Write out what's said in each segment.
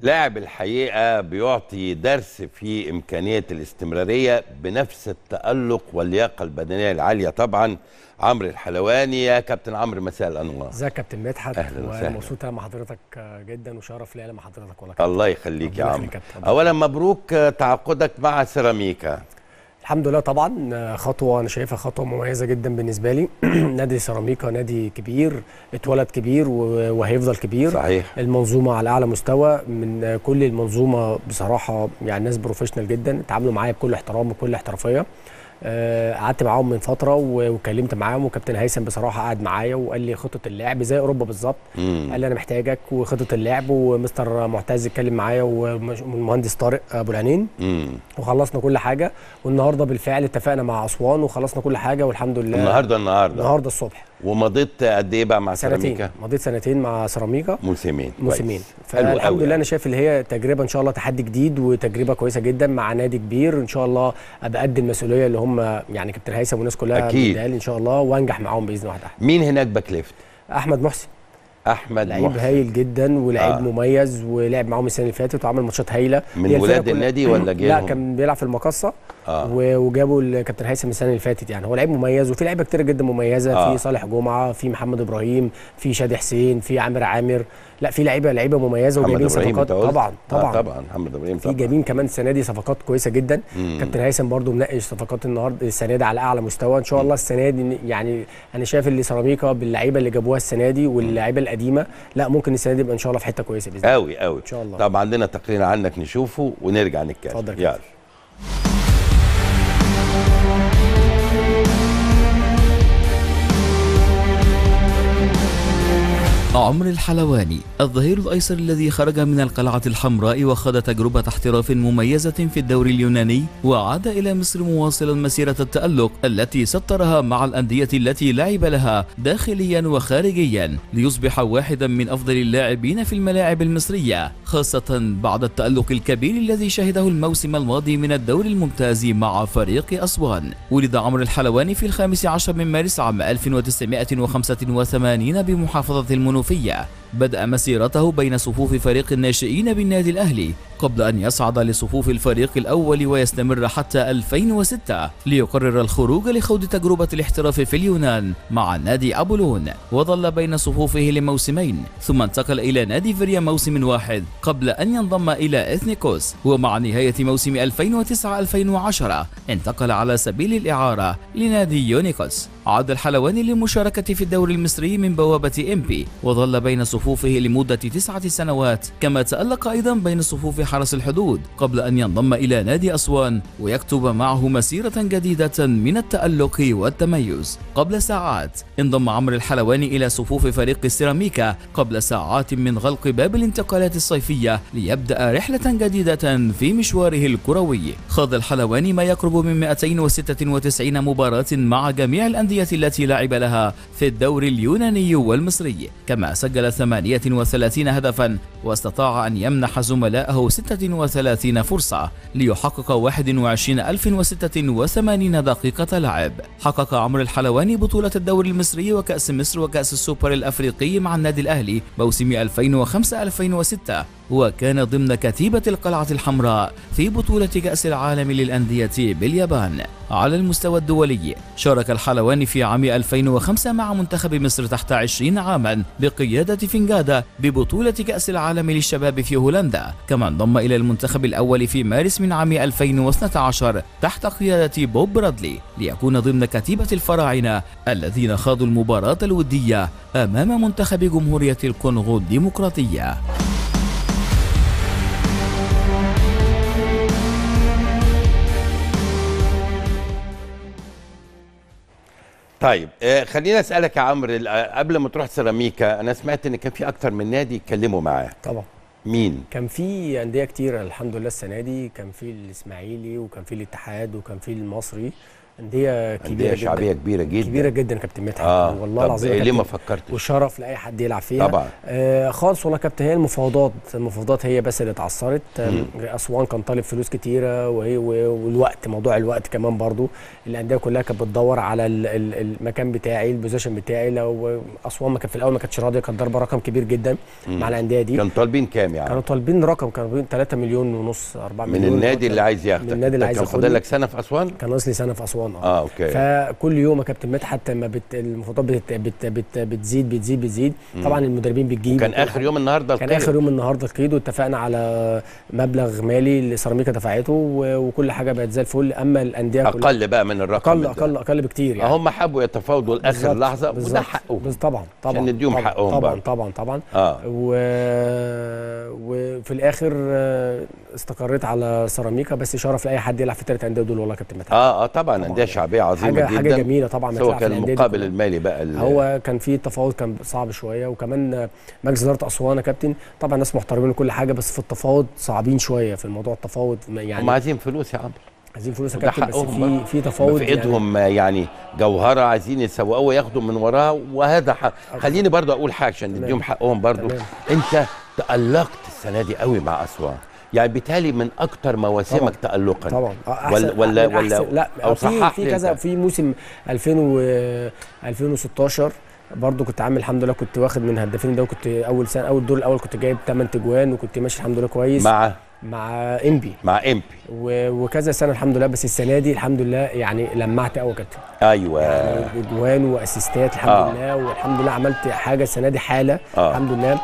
لاعب الحقيقه بيعطي درس في امكانيه الاستمراريه بنفس التالق واللياقه البدنيه العاليه طبعا عمرو الحلواني يا كابتن عمرو مساء الانوار ازيك يا كابتن مدحت أهلاً وسهلاً. ومبسوط مع حضرتك جدا وشرف ليا مع حضرتك والله الله يخليك يا ربنا عمرو يخليك يا كابتن. اولا مبروك تعاقدك مع سيراميكا الحمد لله طبعا خطوه انا شايفها خطوه مميزه جدا بالنسبه لي نادي سيراميكا نادي كبير اتولد كبير و- وهيفضل كبير صحيح المنظومه على اعلى مستوى من كل المنظومه بصراحه يعني ناس بروفيشنال جدا اتعاملوا معايا بكل احترام وكل احترافيه آه، قعدت معاهم من فتره و- وكلمت معاهم وكابتن هيثم بصراحه قعد معايا وقال لي خطه اللعب زي اوروبا بالظبط مم. قال لي انا محتاجك وخطه اللعب ومستر معتز اتكلم معايا ومش- والمهندس طارق ابو العنين مم. وخلصنا كل حاجه والنهارده بالفعل اتفقنا مع اسوان وخلصنا كل حاجه والحمد لله النهارده النهارده النهارده الصبح ومضيت قد ايه بقى مع سنتين سيراميكا مضيت سنتين مع سيراميكا موسمين كويس. موسمين حلو فالحمد قوي لله يعني. انا شايف اللي هي تجربه ان شاء الله تحدي جديد وتجربه كويسه جدا مع نادي كبير ان شاء الله ابقى قد المسؤوليه اللي هم يعني كابتن هيثم والناس كلها أكيد. بتديها لي ان شاء الله وانجح معاهم باذن واحد احد مين هناك باك ليفت احمد محسن احمد لعيب محسن هايل جدا ولعيب آه. آه. مميز ولعب معاهم السنه اللي فاتت وعمل ماتشات هايله من هي الفرقة ولاد كلها- النادي ولا جه لا لهم؟ كان بيلعب في المقصه اه و- وجابوا الكابتن هيثم السنه اللي فاتت يعني هو لعيب مميز وفي لعيبه كتير جدا مميزه آه. في صالح جمعه في محمد ابراهيم في شادي حسين في عامر عامر لا في لعيبه لعيبه مميزه محمد وجايبين ابراهيم صفقات أنت قلت؟ طبعا طبعا آه طبعا محمد ابراهيم في طبعا جايبين كمان السنه دي صفقات كويسه جدا مم. كابتن هيثم برضو مناقش صفقات النهارده السنه دي على اعلى مستوى ان شاء الله السنه دي يعني انا شايف اللي سيراميكا باللعيبه اللي جابوها السنه دي واللعيبه القديمه لا ممكن السنه دي يبقى ان شاء الله في حته كويسه باذن الله قوي قوي ان شاء الله طب عندنا تقرير عنك نشوفه ونرجع نتكلم اتفضل يلا عمرو الحلواني الظهير الأيسر الذي خرج من القلعة الحمراء وخاض تجربة احتراف مميزة في الدوري اليوناني وعاد إلى مصر مواصلا مسيرة التألق التي سطرها مع الأندية التي لعب لها داخليا وخارجيا ليصبح واحدا من أفضل اللاعبين في الملاعب المصرية خاصة بعد التألق الكبير الذي شهده الموسم الماضي من الدوري الممتاز مع فريق أسوان ولد عمرو الحلواني في الخامس عشر من مارس عام 1985 بمحافظة المنوفية بدأ مسيرته بين صفوف فريق الناشئين بالنادي الأهلي قبل أن يصعد لصفوف الفريق الأول ويستمر حتى 2006 ليقرر الخروج لخوض تجربة الاحتراف في اليونان مع نادي أبولون وظل بين صفوفه لموسمين ثم انتقل إلى نادي فيريا موسم واحد قبل أن ينضم إلى إثنيكوس ومع نهاية موسم 2009-2010 انتقل على سبيل الإعارة لنادي يونيكوس عاد الحلواني للمشاركة في الدوري المصري من بوابة إمبي وظل بين صفوفه لمدة تسعة سنوات كما تألق أيضا بين صفوف حرس الحدود قبل أن ينضم إلى نادي أسوان ويكتب معه مسيرة جديدة من التألق والتميز قبل ساعات انضم عمرو الحلواني إلى صفوف فريق السيراميكا قبل ساعات من غلق باب الانتقالات الصيفية ليبدأ رحلة جديدة في مشواره الكروي خاض الحلواني ما يقرب من 296 مباراة مع جميع الأندية التي لعب لها في الدوري اليوناني والمصري كما سجل 38 هدفا واستطاع أن يمنح زملائه 36 فرصة ليحقق 21086 دقيقة لعب حقق عمرو الحلواني بطولة الدوري المصري وكأس مصر وكأس السوبر الأفريقي مع النادي الأهلي موسم 2005-2006 وكان ضمن كتيبة القلعة الحمراء في بطولة كأس العالم للأندية باليابان على المستوى الدولي شارك الحلواني في عام 2005 مع منتخب مصر تحت 20 عاما بقيادة فنجادا ببطولة كأس العالم للشباب في هولندا كما انضم إلى المنتخب الأول في مارس من عام 2012 تحت قيادة بوب برادلي ليكون ضمن كتيبة الفراعنة الذين خاضوا المباراة الودية أمام منتخب جمهورية الكونغو الديمقراطية طيب آه خليني اسالك يا عمرو ال- آه، قبل ما تروح سيراميكا انا سمعت ان كان في اكتر من نادي اتكلموا معاه طبعا مين كان في انديه كتير الحمد لله السنه دي كان في الاسماعيلي وكان في الاتحاد وكان في المصري انديه كبيره انديه جدا شعبيه كبيره جدا كبيره جدا يا كابتن مدحت اه والله طب العظيم يا ليه ما كابتن. فكرتش وشرف لاي حد يلعب فيها طبعا آه خالص والله يا كابتن هي المفاوضات المفاوضات هي بس اللي اتعثرت آه، مم. اسوان كان طالب فلوس كتيره وهي والوقت موضوع الوقت كمان برضو الانديه كلها كانت بتدور على ال- ال- المكان بتاعي البوزيشن بتاعي لو اسوان ما كانت في الاول ما كانتش راضيه كانت ضاربه رقم كبير جدا مم. مع الانديه دي كان طالبين كام يعني كانوا طالبين رقم كانوا طالبين 3 مليون ونص 4 من مليون النادي اللي عايز ياخدك من النادي اللي أنت عايز كان ياخدني. فاضل لك سنه في اسوان كان ناقص لي سنه في اسوان اه اوكي فكل يوم يا كابتن مدحت لما بت... المفاوضات بت... بت... بت... بتزيد بتزيد بتزيد مم. طبعا المدربين بتجيب كان وكل اخر حاجة. يوم النهارده كان القيد. اخر يوم النهارده القيد واتفقنا على مبلغ مالي اللي سيراميكا دفعته و... وكل حاجه بقت زي الفل اما الانديه كلها اقل بقى من الرقم اقل ده. اقل اقل بكتير يعني هم حبوا يتفاوضوا لاخر بالظبط، لحظه وده بالظبط. حقهم بس طبعا طبعا عشان نديهم طبعا حقهم طبعا برضه. طبعا طبعا اه و... وفي الاخر آه، استقريت على سيراميكا بس شرف لاي حد يلعب في الثلاث انديه دول والله يا كابتن مدحت اه اه طبعا طبعاً. انديه شعبيه عظيمه حاجه جدا حاجه جميله طبعا بس إنك هو تلعب في كان الأندية دي المقابل كلها. المالي بقى ال- هو كان في تفاوض كان صعب شويه وكمان مجلس اداره اسوان يا كابتن طبعا ناس محترمين وكل حاجه بس في التفاوض صعبين شويه في الموضوع التفاوض هم يعني عايزين فلوس يا عمرو عايزين فلوس يا وده كابتن بس حقهم في برضه. في تفاوض في ايدهم يعني جوهره عايزين يسوقوها وياخدوا من وراها وهذا حق خليني برضو اقول حاجه عشان تمام. نديهم حقهم برضو تمام. انت تالقت السنه دي قوي مع اسوان يعني بالتالي من اكتر مواسمك تالقا طبعا آه، ولا- أحسن- ولا- من ولا- أحسن لا أو في صحح في لي كذا أنت. في موسم 2000 و 2016 برضه كنت عامل الحمد لله كنت واخد من هدافين ده وكنت اول سنه اول دور الاول كنت جايب 8 تجوان وكنت ماشي الحمد لله كويس مع مع انبي مع امبي و- وكذا سنه الحمد لله بس السنه دي الحمد لله يعني لمعت قوي يا كابتن ايوه يعني اجوان واسيستات الحمد آه. لله والحمد لله عملت حاجه السنه دي حاله آه. الحمد لله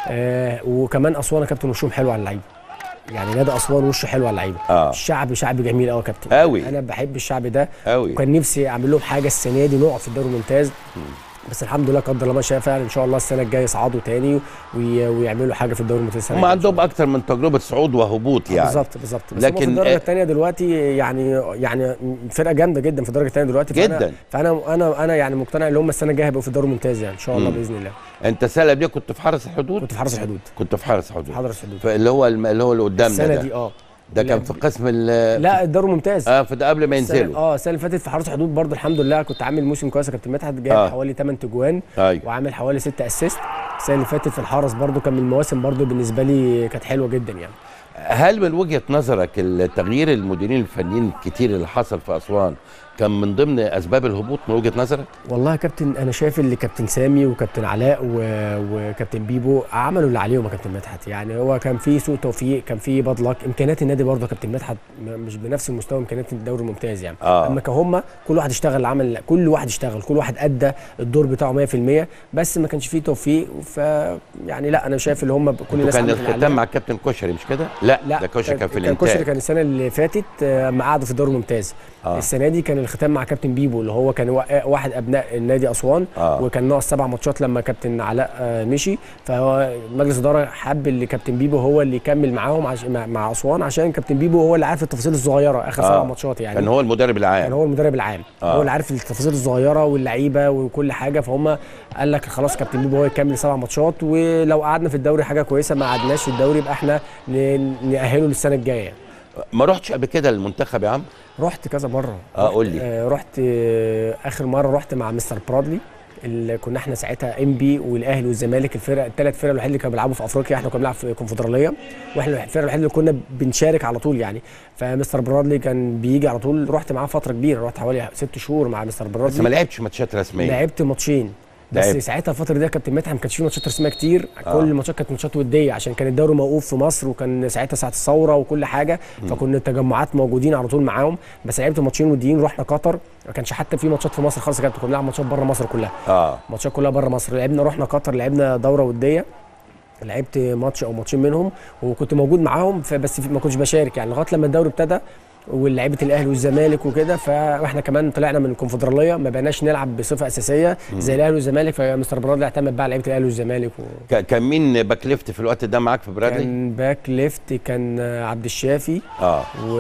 آه وكمان اسوان يا كابتن وشهم حلو على اللعيبه يعني نادي اسوان وشه حلو على اللعيبه اه الشعب شعب جميل قوي يا كابتن أوي. انا بحب الشعب ده قوي وكان نفسي اعمل لهم حاجه السنه دي نقعد في الدوري الممتاز بس الحمد لله قدر الله ما شاء فعلا ان شاء الله السنه الجايه يصعدوا تاني وي- ويعملوا حاجه في الدوري الممتاز السنة هم الجاية. عندهم اكتر من تجربه صعود وهبوط يعني بالظبط بالظبط بس لكن، لكن في الدرجه آه، الثانيه دلوقتي يعني يعني فرقه جامده جدا في الدرجه الثانيه دلوقتي فأنا- جداً. فانا انا انا يعني مقتنع ان هم السنه الجايه هيبقوا في الدوري الممتاز يعني ان شاء الله مم. باذن الله انت السنه اللي كنت في حرس الحدود كنت في حرس الحدود كنت في حرس الحدود في حرس الحدود اللي هو الم- اللي هو اللي قدامنا السنه ده دي اه ده كان في قسم ال لا الدوري الممتاز اه في ده قبل ما السنة- ينزلوا اه السنه اللي فاتت في حرس الحدود برضه الحمد لله كنت عامل موسم كويس يا كابتن مدحت جايب آه. حوالي 8 تجوان ايوه وعامل حوالي 6 اسيست السنه اللي فاتت في الحرس برضه كان من المواسم برضه بالنسبه لي كانت حلوه جدا يعني هل من وجهه نظرك التغيير المديرين الفنيين الكتير اللي حصل في اسوان كان من ضمن اسباب الهبوط من وجهه نظرك؟ والله يا كابتن انا شايف اللي كابتن سامي وكابتن علاء و... وكابتن بيبو عملوا اللي عليهم يا كابتن مدحت يعني هو كان في سوء توفيق كان في باد لك امكانيات النادي برضه يا كابتن مدحت م- مش بنفس مستوى امكانيات الدوري الممتاز يعني آه. اما كهم كل واحد اشتغل عمل كل واحد اشتغل كل واحد ادى الدور بتاعه 100% بس ما كانش فيه توفيق ف يعني لا انا شايف اللي هم كل الناس كان عملت اللي الختام عليها. مع الكابتن كشري مش كده؟ لا, لا ده كشري كان في كان كشري الانتاج كان السنه اللي فاتت آه، ما قعدوا في الدوري الممتاز آه. آه. السنه دي كان الختام مع كابتن بيبو اللي هو كان وا- واحد ابناء النادي اسوان آه. وكان ناقص سبع ماتشات لما كابتن علاء آه، مشي فهو مجلس الاداره حب اللي كابتن بيبو هو اللي يكمل معاهم عش... مع, مع اسوان عشان كابتن بيبو هو اللي عارف التفاصيل الصغيره اخر آه. سبع ماتشات يعني كان هو المدرب كان العام هو المدرب العام آه. آه. هو اللي عارف التفاصيل الصغيره واللعيبه وكل حاجه فهم قال لك خلاص كابتن بيبو هو يكمل سبع ماتشات ولو قعدنا في الدوري حاجه كويسه ما قعدناش في الدوري يبقى احنا ن- نأهله للسنه الجايه ما رحتش قبل كده المنتخب يا عم؟ رحت كذا مره آه، رحت- قول لي. آه رحت آه اخر مره رحت مع مستر برادلي اللي كنا احنا ساعتها ام بي والاهلي والزمالك الفرق الثلاث فرق الوحيد اللي كانوا بيلعبوا في افريقيا احنا كنا بنلعب في الكونفدراليه واحنا الفرق الوحيد اللي كنا بنشارك على طول يعني فمستر برادلي كان بيجي على طول رحت معاه فتره كبيره رحت حوالي ست شهور مع مستر بس برادلي ما لعبتش ماتشات رسميه لعبت ماتشين بس لعبت. ساعتها الفتره دي يا كابتن مدحت ما كانش في ماتشات رسميه كتير آه. كل الماتشات كانت ماتشات وديه عشان كان الدوري موقوف في مصر وكان ساعتها ساعه الثوره وكل حاجه فكنا التجمعات موجودين على طول معاهم بس لعبت ماتشين وديين رحنا قطر ما كانش حتى في ماتشات في مصر خالص يا كابتن كنا بنلعب ماتشات بره مصر كلها اه ماتشات كلها بره مصر لعبنا رحنا قطر لعبنا دوره وديه لعبت ماتش او ماتشين منهم وكنت موجود معاهم فبس في- ما كنتش بشارك يعني لغايه لما الدوري ابتدى ولعيبه الاهلي والزمالك وكده فاحنا كمان طلعنا من الكونفدراليه ما بقيناش نلعب بصفه اساسيه زي الاهلي والزمالك فمستر برادلي اعتمد بقى على لعيبه الاهلي والزمالك و... ك- كان مين باك ليفت في الوقت ده معاك في برادلي؟ كان باك ليفت كان عبد الشافي اه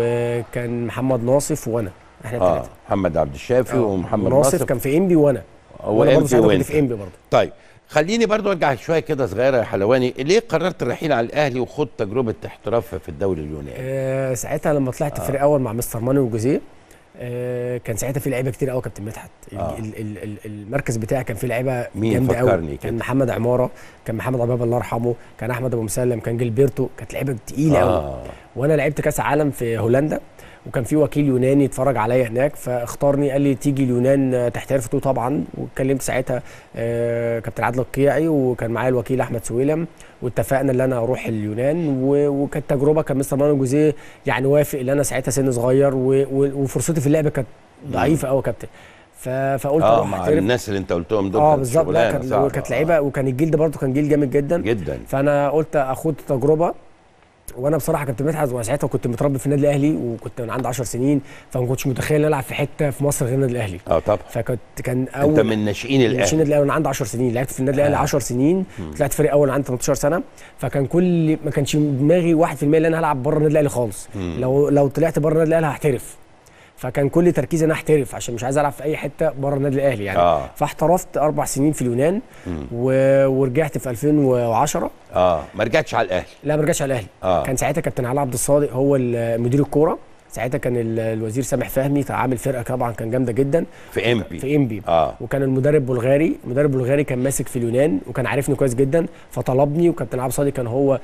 وكان محمد ناصف وانا احنا اه الثلاثه محمد عبد الشافي ومحمد ناصف ناصف كان في انبي وانا هو وانا برضه انبي ساعتها كنت وانت في انبي برضه طيب خليني برضو ارجع شويه كده صغيره يا حلواني ليه قررت الرحيل على الاهلي وخد تجربه احتراف في الدوري اليوناني آه ساعتها لما طلعت فريق اول مع مستر مانويل جوزيه آه كان ساعتها في لعيبه كتير قوي كابتن مدحت ال- آه. ال- ال- ال- المركز بتاعي كان فيه لعيبه مين جامده فكرني قوي كده؟ كان محمد عماره كان محمد عباب الله يرحمه كان احمد ابو مسلم كان جilberto كانت لعيبه تقيله قوي آه. وانا لعبت كاس عالم في هولندا وكان في وكيل يوناني اتفرج عليا هناك فاختارني قال لي تيجي اليونان آه، تحترف قلت له طبعا واتكلمت ساعتها آه، كابتن عادل القيعي وكان معايا الوكيل احمد سويلم واتفقنا ان انا اروح اليونان و- وكانت تجربه كان مستر مانو جوزيه يعني وافق ان انا ساعتها سن صغير و- و- وفرصتي في اللعب كانت ضعيفه قوي يا كابتن ف- فقلت اه اروح مع احترف الناس اللي انت قلتهم دول اه كانت بالظبط لا شغلانة كان صعبة. وكانت لعيبه وكان الجيل ده برضه كان جيل جامد جدا جدا فانا قلت اخد تجربه وانا بصراحه كابتن مدحت وانا ساعتها كنت متربي في النادي الاهلي وكنت من عندي 10 سنين فما كنتش متخيل ان العب في حته في مصر غير النادي الاهلي اه طبعا فكنت كان انت اول من ناشئين من الاهلي النادي الاهلي وانا عندي 10 سنين لعبت في النادي الاهلي آه. 10 سنين طلعت فريق اول وانا عندي 18 سنه فكان كل ما كانش دماغي 1% ان انا هلعب بره النادي الاهلي خالص مم. لو لو طلعت بره النادي الاهلي هحترف فكان كل تركيزي ان انا احترف عشان مش عايز العب في اي حته بره النادي الاهلي يعني اه فاحترفت اربع سنين في اليونان مم. و... ورجعت في 2010 اه ما رجعتش على الاهلي لا ما رجعش على الاهلي اه كان ساعتها كابتن علي عبد الصادق هو ال- مدير الكوره ساعتها كان ال- الوزير سامح فهمي كان عامل فرقه طبعا كان جامده جدا في ام بي في انبي اه وكان المدرب بلغاري المدرب البلغاري كان ماسك في اليونان وكان عارفني كويس جدا فطلبني وكابتن عبد الصادق كان هو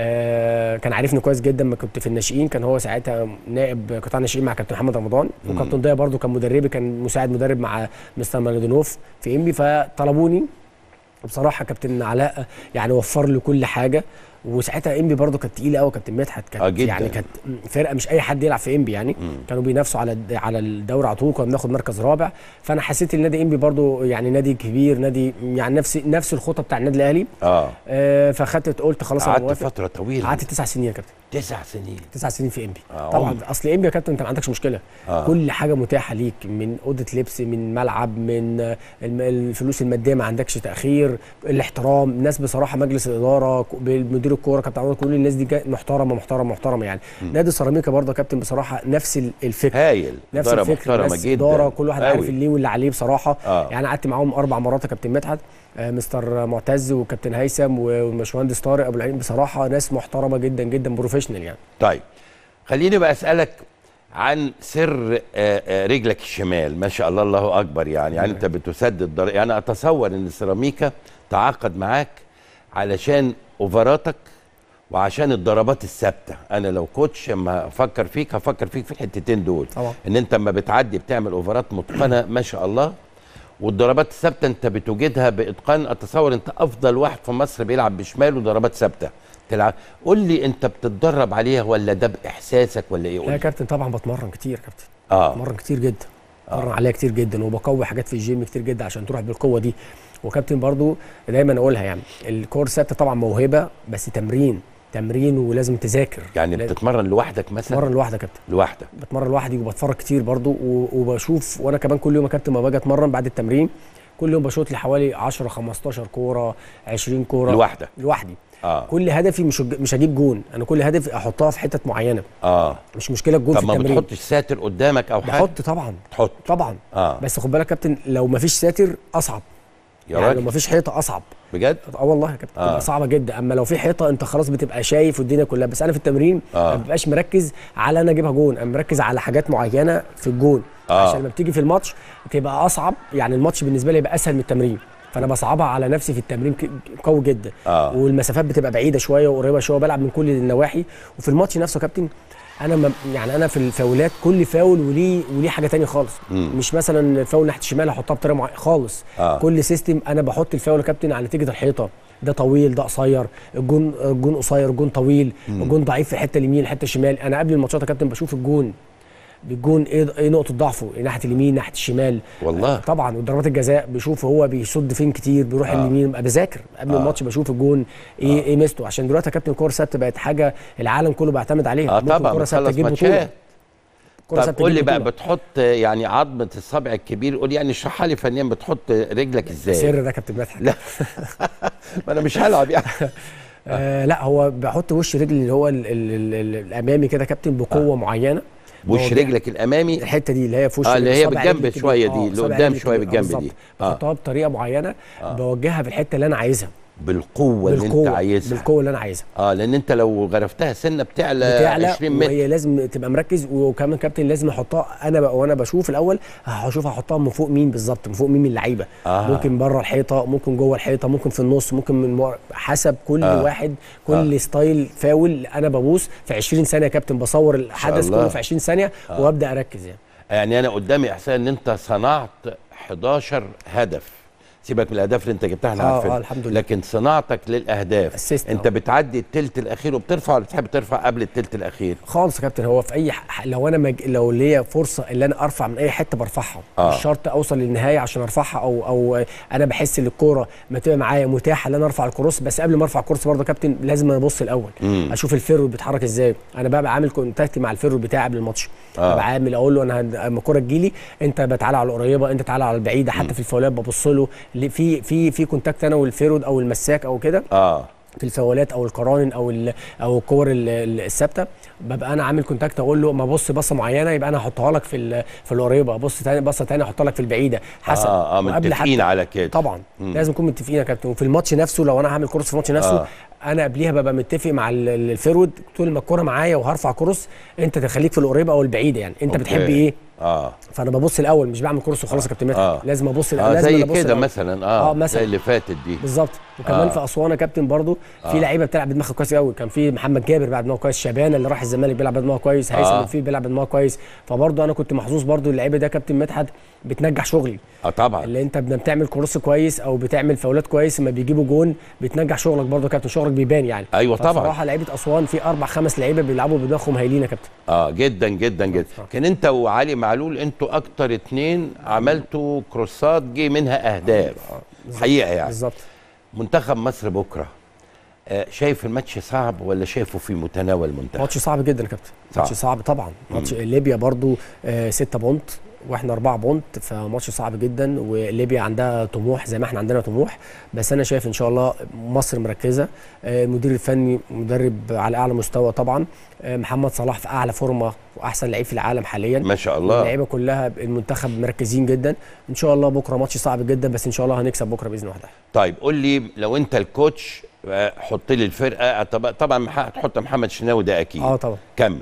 آه كان عارفني كويس جدا ما كنت في الناشئين كان هو ساعتها نائب قطاع الناشئين مع كابتن محمد رمضان مم. وكابتن ضياء برضو كان مدربي كان مساعد مدرب مع مستر مالودينوف في انبي فطلبوني بصراحه كابتن علاء يعني وفر لي كل حاجه وساعتها انبي برضو كانت تقيله قوي كابتن مدحت كانت آه جداً. يعني كانت فرقه مش اي حد يلعب في انبي يعني مم. كانوا بينافسوا على الد- على الدوري على طول كنا بناخد مركز رابع فانا حسيت ان نادي انبي برضو يعني نادي كبير نادي يعني نفس نفس الخطه بتاع النادي الاهلي اه آه فخدت قلت خلاص انا قعدت موافق فتره طويله قعدت تسع سنين يا كابتن تسع سنين تسع سنين في انبي آه، طبعا عمر. اصل انبي يا كابتن انت ما عندكش مشكله آه. كل حاجه متاحه ليك من اوضه لبس من ملعب من آه، الم- الفلوس الماديه ما عندكش تاخير الاحترام الناس بصراحه مجلس الاداره ك- مدير الكوره كابتن عمر كل الناس دي جا- محترمه محترمه محترمه يعني نادي سيراميكا برضه يا كابتن بصراحه نفس ال- الفكر هايل نفس إدارة الفكر محترمه ناس جدا اداره كل واحد عارف أوي. اللي واللي عليه بصراحه آه. يعني قعدت معاهم اربع مرات يا كابتن مدحت آه، مستر معتز وكابتن هيثم والباشمهندس طارق ابو العين بصراحه ناس محترمه جدا جدا بروفيشنال يعني طيب خليني بقى اسالك عن سر آه، آه، رجلك الشمال ما شاء الله الله اكبر يعني يعني انت بتسدد در... يعني اتصور ان سيراميكا تعاقد معاك علشان اوفراتك وعشان الضربات الثابته انا لو كوتش اما افكر فيك هفكر فيك في الحتتين دول طبعا. ان انت اما بتعدي بتعمل اوفرات متقنه ما شاء الله والضربات الثابته انت بتوجدها باتقان اتصور انت افضل واحد في مصر بيلعب بشماله ضربات ثابته تلعب قول لي انت بتتدرب عليها ولا ده باحساسك ولا ايه لا قول يا لي كابتن طبعا بتمرن كتير يا كابتن اه بتمرن كتير جدا بتمرن عليها كتير جدا وبقوي حاجات في الجيم كتير جدا عشان تروح بالقوه دي وكابتن برضو دايما اقولها يعني الكور ثابته طبعا موهبه بس تمرين تمرين ولازم تذاكر يعني لازم بتتمرن لوحدك مثلا بتمرن لوحدك يا كابتن لوحدك بتمرن لوحدي وبتفرج كتير برضو و- وبشوف وانا كمان كل يوم يا كابتن ما باجي اتمرن بعد التمرين كل يوم بشوط لي حوالي 10 15 كوره 20 كوره لوحدك لوحدي اه كل هدفي مش مش هجيب جون انا كل هدفي احطها في حتت معينه اه مش مشكله الجون في طب ما التمرين بتحطش ساتر قدامك او حاجه بحط طبعا تحط طبعا اه بس خد بالك يا كابتن لو ما فيش ساتر اصعب يا يعني لو راجل ما فيش حيطه اصعب بجد اه والله يا كابتن آه. بتبقى صعبه جدا اما لو في حيطه انت خلاص بتبقى شايف والدنيا كلها بس انا في التمرين آه. ما ببقاش مركز على انا اجيبها جون انا مركز على حاجات معينه في الجون آه. عشان لما بتيجي في الماتش تبقى اصعب يعني الماتش بالنسبه لي يبقى اسهل من التمرين فانا بصعبها على نفسي في التمرين ك- قوي جدا آه. والمسافات بتبقى بعيده شويه وقريبه شويه بلعب من كل النواحي وفي الماتش نفسه يا كابتن انا ما يعني انا في الفاولات كل فاول وليه وليه حاجه تانية خالص مم. مش مثلا الفاول ناحيه الشمال هحطها بطريقه معينه خالص آه. كل سيستم انا بحط الفاول يا كابتن على نتيجه الحيطه ده طويل ده قصير الجون الجون قصير الجون طويل الجون ضعيف في الحته اليمين الحته الشمال انا قبل الماتشات يا كابتن بشوف الجون بالجون ايه ايه نقطه ضعفه إيه ناحيه اليمين ناحيه الشمال والله. طبعا وضربات الجزاء بشوف هو بيصد فين كتير بيروح آه. آه. اليمين أبقى بذاكر قبل آه. آه. الماتش بشوف الجون ايه آه. آه. ايه ميزته عشان دلوقتي يا كابتن الكوره ثابته بقت حاجه العالم كله بيعتمد عليها اه ممكن طبعا كرة ثابتة بتخلص تجيب بطولة. ماتشات كرة طب ثابتة قول لي تجيب بقى بطولة. بتحط يعني عظمه الصبع الكبير قول لي يعني اشرحها لي فنيا بتحط رجلك ازاي سر ده يا كابتن مدحت لا ما انا مش هلعب يعني آه لا هو بحط وش رجلي اللي هو ال ال ال ال الامامي كده يا كابتن بقوه آه. معينه وش هو رجلك الامامي الحته دي اللي هي في وش آه، اللي هي صابع بالجنب رجلي كده. شوية دي، آه، اللي صابع قدام رجلي شوية كده. آه، بالجنب بالظبط. دي. آه. بحطها بطريقه معينه آه. بوجهها في الحته اللي انا عايزها بالقوه, اللي انت بالقوه عايزها بالقوه اللي انا عايزها اه لان انت لو غرفتها سنه بتعلى, بتعلى 20 متر وهي لازم تبقى مركز وكمان كابتن لازم احطها انا بقى وانا بشوف الاول هشوف هحطها من فوق مين بالظبط من فوق مين من اللعيبه آه. ممكن بره الحيطه ممكن جوه الحيطه ممكن في النص ممكن من ورا حسب كل آه. آه. واحد كل آه. ستايل فاول انا ببوس في 20 ثانيه يا كابتن بصور الحدث الله. كله في 20 ثانيه آه. وابدا اركز يعني يعني انا قدامي احسان ان انت صنعت 11 هدف سيبك من الاهداف اللي انت جبتها احنا آه، عارفينها آه، الحمد لله. لكن صناعتك للاهداف Assist، انت آه. بتعدي التلت الاخير وبترفع ولا بتحب ترفع قبل التلت الاخير خالص يا كابتن هو في اي ح... لو انا مج... لو ليا فرصه ان انا ارفع من اي حته برفعها آه. مش شرط اوصل للنهايه عشان ارفعها او او انا بحس ان الكوره ما تبقى معايا متاحه ان انا ارفع الكروس بس قبل ما ارفع الكروس برضه يا كابتن لازم انا ابص الاول مم. اشوف الفيرود بيتحرك ازاي انا بقى عامل كونتاكت مع الفيرود بتاعي قبل الماتش آه. ببقى عامل اقول له انا هد- اما الكوره تجيلي انت بتعالى على القريبه انت تعالى على البعيده حتى في الفاولات ببص له ليه- في في في كونتاكت انا والفيرود او المساك او كده اه في الفاولات او القرانن او ال او الكور ال- ال- الثابته ببقى انا عامل كونتاكت اقول له ما بص بصه معينه يبقى انا هحطها لك في ال- في القريبه بص تاني بصه تاني احطها لك في البعيده حسب اه اه وقبل متفقين حتى- على كده طبعا مم. لازم نكون متفقين يا كابتن وفي الماتش نفسه لو انا هعمل كورس في الماتش نفسه آه. آه. انا قبليها ببقى متفق مع ال- ال- الفيرود طول ما الكوره معايا وهرفع كورس انت تخليك في القريبه او البعيده يعني انت أوكي. بتحب ايه اه فانا ببص الاول مش بعمل كورس وخلاص يا كابتن مدحت آه. لازم ابص الاول اه لازم زي أنا أبص كده الأول. مثلا اه, آه، مثلاً. زي اللي فاتت دي بالظبط وكمان آه. آه. في اسوان يا كابتن برضو في لعيبه بتلعب بدماغها كويس قوي كان في محمد جابر بيلعب بدماغه كويس شبانه اللي راح الزمالك بيلعب بدماغه كويس هيثم آه. الفيل بيلعب بدماغه كويس فبرضو انا كنت محظوظ برضو اللعيبه ده كابتن مدحت بتنجح شغلي اه طبعا اللي انت لما بتعمل كروس كويس او بتعمل فاولات كويس لما بيجيبوا جون بتنجح شغلك برضو يا كابتن شغلك بيبان يعني أيوة طبعاً. بصراحه لعيبه اسوان في اربع خمس لعيبه بيلعبوا بدماغهم هايلين يا كابتن اه جدا جدا جدا صح. كان انت وعلي معلول انتوا اكتر اتنين عملتوا كروسات جه منها اهداف حقيقه يعني بالظبط منتخب مصر بكره آه شايف الماتش صعب ولا شايفه في متناول المنتخب ماتش صعب جدا يا كابتن صعب. ماتش صعب طبعا ماتش ليبيا برضو آه ستة بونت واحنا أربعة بونت فماتش صعب جدا وليبيا عندها طموح زي ما احنا عندنا طموح بس انا شايف ان شاء الله مصر مركزه آه المدير الفني مدرب على اعلى مستوى طبعا آه محمد صلاح في اعلى فورمه واحسن لعيب في العالم حاليا ما شاء الله اللعيبه كلها المنتخب مركزين جدا ان شاء الله بكره ماتش صعب جدا بس ان شاء الله هنكسب بكره باذن الله طيب قول لي لو انت الكوتش آه، حط لي الفرقه طب- طبعا مح- هتحط محمد شناوي ده اكيد اه طبعا كمل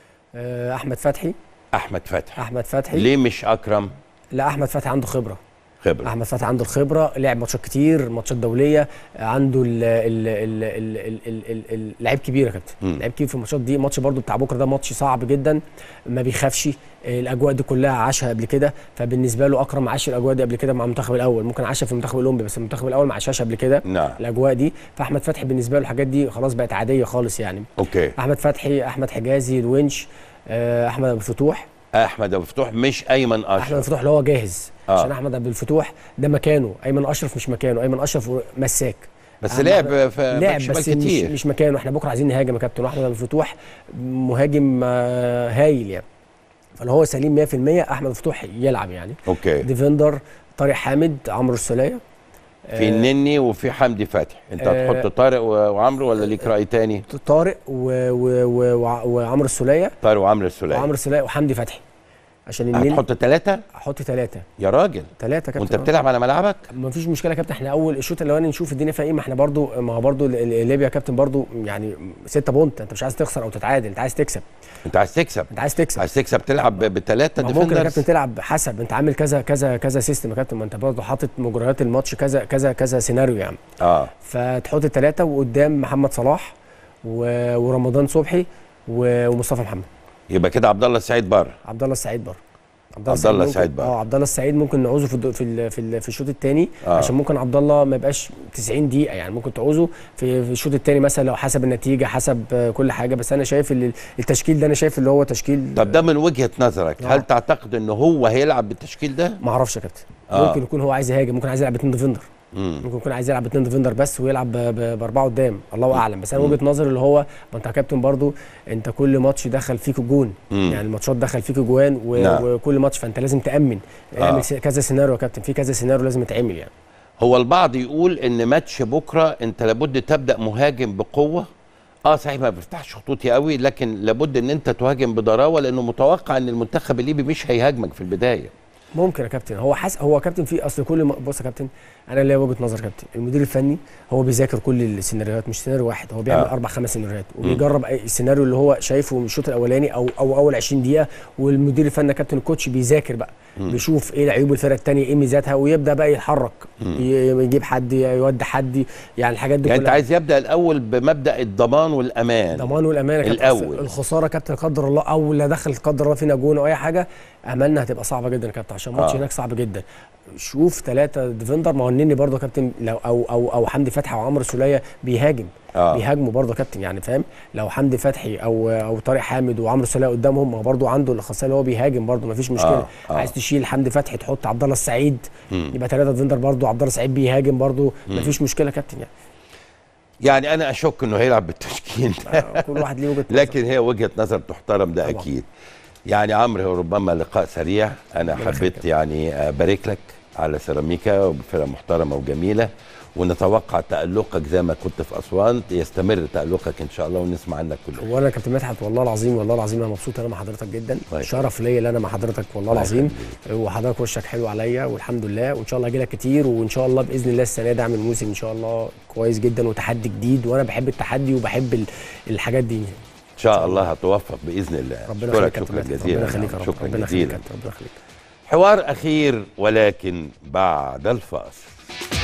آه احمد فتحي احمد فتحي احمد فتحي ليه مش اكرم لا احمد فتحي عنده خبره خبره احمد فتحي عنده الخبره لعب ماتشات كتير ماتشات دوليه عنده ال ال ال ال ال ال ال ال لعيب كبير يا كابتن مم. لعيب كبير في الماتشات دي ماتش برضو بتاع بكره ده ماتش صعب جدا ما بيخافش آه، الاجواء دي كلها عاشها قبل كده فبالنسبه له اكرم عاش الاجواء دي قبل كده مع المنتخب الاول ممكن عاشها في المنتخب الاولمبي بس المنتخب الاول ما عاشهاش قبل كده نعم الاجواء دي فاحمد فتحي بالنسبه له الحاجات دي خلاص بقت عاديه خالص يعني اوكي احمد فتحي احمد حجازي الونش آه، احمد ابو الفتوح احمد ابو فتوح مش ايمن احمد اشرف الفتوح اللي هو جاهز آه. عشان احمد عبد الفتوح ده مكانه ايمن اشرف مش مكانه ايمن اشرف مساك بس أهم لعب حاجة- في لعب باك شمال بس مش, كتير مش مكانه احنا بكره عايزين نهاجم يا كابتن واحمد عبد الفتوح مهاجم آه، هايل يعني فلو هو سليم 100% احمد الفتوح يلعب يعني اوكي ديفندر طارق حامد عمرو السوليه في النني وفي حمدي فتحي انت آه. هتحط طارق و- وعمرو ولا ليك راي تاني طارق و- و- و- وع- وعمرو السوليه طارق وعمرو السوليه وعمرو السوليه وحمدي فتحي عشان النيل هتحط ثلاثه احط ثلاثه يا راجل ثلاثه كابتن وانت بتلعب على ملعبك ما فيش مشكله يا كابتن احنا اول الشوط الاولاني نشوف الدنيا فيها ايه ما احنا برضو ما هو برضو ال- ال- ليبيا يا كابتن برضو يعني 6 بونت انت مش عايز تخسر او تتعادل انت عايز تكسب انت عايز تكسب انت عايز تكسب عايز تكسب تلعب بثلاثه ما هو ممكن يا كابتن ديفندرز تلعب حسب انت عامل كذا كذا كذا سيستم يا كابتن ما انت برضو حاطط مجريات الماتش كذا كذا كذا سيناريو يعني اه فتحط الثلاثه وقدام محمد صلاح و- ورمضان صبحي و- ومصطفى محمد يبقى كده عبد الله السعيد بره عبد الله السعيد بره عبد الله ممكن- السعيد بقى. اه عبد الله السعيد ممكن نعوزه في الد- في ال- في, ال- في الشوط الثاني آه. آه. عشان ممكن عبد الله ما يبقاش 90 دقيقه يعني ممكن تعوزه في, في الشوط الثاني مثلا لو حسب النتيجه حسب آه، كل حاجه بس انا شايف ال- التشكيل ده انا شايف اللي هو تشكيل طب ده من وجهه نظرك آه. هل تعتقد ان هو هيلعب بالتشكيل ده ما اعرفش يا كابتن آه. ممكن يكون هو عايز يهاجم ممكن عايز يلعب اتنين ديفندر مم. ممكن يكون عايز يلعب اتنين ديفندر بس ويلعب ب- ب- باربعه قدام الله اعلم بس انا وجهه نظري اللي هو ما انت يا كابتن برضو انت كل ماتش دخل فيك جون مم. يعني الماتشات دخل فيك جوان و... نعم. وكل ماتش فانت لازم تامن آه. اعمل س- كذا سيناريو يا كابتن في كذا سيناريو لازم يتعمل يعني هو البعض يقول ان ماتش بكره انت لابد تبدا مهاجم بقوه اه صحيح ما بيفتحش خطوطي قوي لكن لابد ان انت تهاجم بضراوه لانه متوقع ان المنتخب الليبي مش هيهاجمك في البدايه ممكن يا كابتن هو حاس هو كابتن في اصل كل ما بص يا كابتن انا ليا وجهه نظر كابتن المدير الفني هو بيذاكر كل السيناريوهات مش سيناريو واحد هو بيعمل آه. آه. اربع خمس سيناريوهات وبيجرب اي السيناريو اللي هو شايفه من الشوط الاولاني او او اول 20 دقيقه والمدير الفني يا كابتن الكوتش بيذاكر بقى بيشوف ايه عيوب الفرقه الثانيه ايه ميزاتها ويبدا بقى يتحرك ي- يجيب حد يودي حد يعني الحاجات دي يعني انت كلها. عايز يبدا الاول بمبدا الضمان والامان ضمان والامان يا كابتن. الأول. الخساره كابتن قدر الله او لا دخل قدر الله فينا جون او اي حاجه املنا هتبقى صعبه جدا يا كابتن عشان الماتش آه. هناك صعب جدا شوف ثلاثه ديفندر ما هو النني برضه يا كابتن لو او او او حمدي فتحي وعمرو السوليه بيهاجم آه. بيهاجموا برضه يا كابتن يعني فاهم لو حمدي فتحي او او طارق حامد وعمرو السوليه قدامهم ما هو برضه عنده الخاصيه اللي هو بيهاجم برضه ما فيش مشكله آه. آه. عايز تشيل حمدي فتحي تحط عبد الله السعيد يبقى ثلاثه ديفندر برضه عبد الله السعيد بيهاجم برضه ما فيش مشكله يا كابتن يعني يعني انا اشك انه هيلعب بالتشكيل ده آه، كل واحد ليه وجهه نظر. لكن هي وجهه نظر تحترم ده طبعا. اكيد يعني عمرو هو ربما لقاء سريع انا ربنا حبيت يخليك. يعني ابارك لك على سيراميكا وفرقه محترمه وجميله ونتوقع تألقك زي ما كنت في أسوان يستمر تألقك إن شاء الله ونسمع عنك كله وانا يا كابتن مدحت والله العظيم والله العظيم انا مبسوط انا مع حضرتك جدا طيب. شرف ليا ان انا مع حضرتك والله الله العظيم يخليك. وحضرتك وشك حلو عليا والحمد لله وان شاء الله اجي لك كتير وان شاء الله باذن الله السنه دي اعمل موسم ان شاء الله كويس جدا وتحدي جديد وانا بحب التحدي وبحب ال- الحاجات دي إن شاء الله هتوفق بإذن الله ربنا أشكرك يخليك يا شكرا كابتن مدحت. جزيلا ربنا يخليك يا رب شكرا ربنا يخليك يا جزيلا كابتن ربنا يخليك حوار أخير ولكن بعد الفاصل